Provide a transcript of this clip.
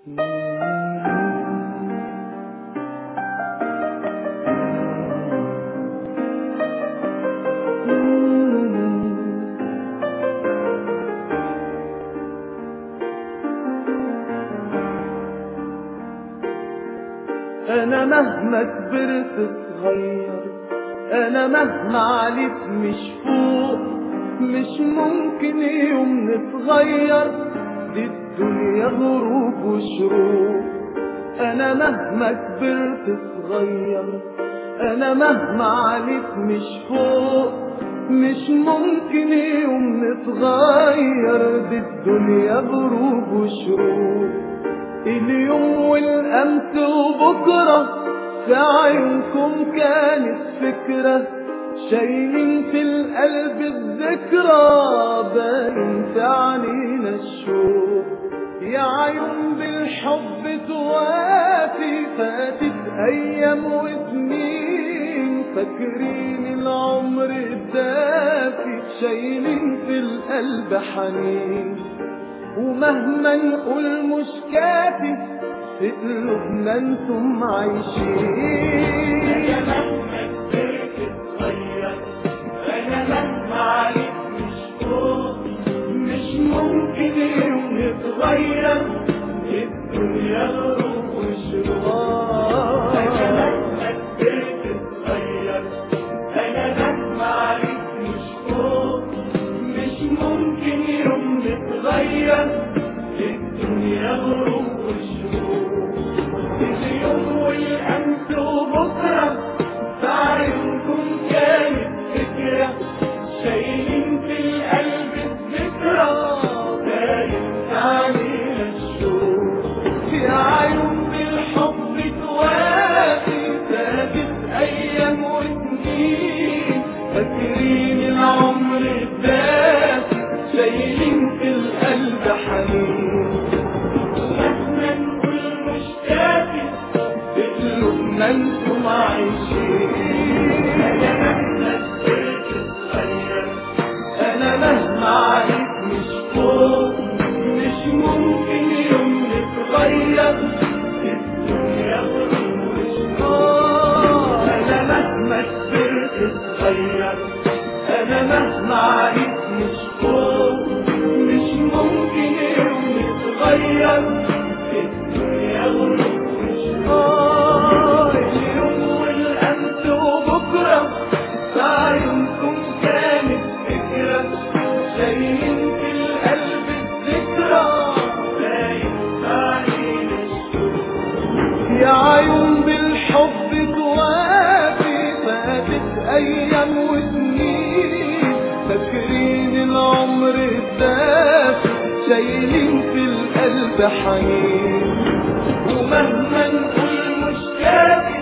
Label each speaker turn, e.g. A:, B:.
A: انا مهما كبرت صغير انا مهما عليت مش فوق مش ممكن يوم نتغير دي الدنيا غروب وشروق انا مهما كبرت صغير انا مهما عليت مش فوق مش ممكن يوم نتغير دي الدنيا غروب وشروق اليوم والامس وبكره في عيونكم كانت فكرة شايلين في القلب الذكرى باين في عنينا الشوق يا عيون بالحب توافي فاتت ايام وسنين فاكرين العمر الدافي شايلين في القلب حنين ومهما نقول مش كافي في قلوبنا انتم عايشين
B: انا مهما كبرت اتغير انا مهما عليك مش فوق مش ممكن يوم نتغير الدنيا غروب وشروق انا مهما كبرت اتغير انا مهما عليك مش فوق مش ممكن يوم نتغير الدنيا غروب وشروق اليوم والامس وبكره في عيونكم كانت فكره شايلين في القلب الذكرى باين علينا الشوق
A: يا عيون بالحب توافي
B: فاتت ايام وسنين فاكرين العمر الدافي
A: شايلين في القلب حنين
B: مهما نقول مش كافي
A: في قلوبنا انتم عايشين
B: انا مهما كبرت اتغير
A: انا مهما عليك مش فوق
B: مش ممكن يوم نتغير الدنيا غروب
A: آه، انا مهما كبرت اتغير انا مهما عليك مش فوق
B: مش ممكن يوم نتغير الدنيا غروب
A: آه، اليوم والامس وبكره في عيونكم كانت فكره شايلين في القلب الذكرى
B: باين علينا الشوق
A: يا عيون بالحب توافي فاتت ايام وسنين فاكرين العمر الدافي شايلين في القلب حنين
B: ومهما نقول مش كافي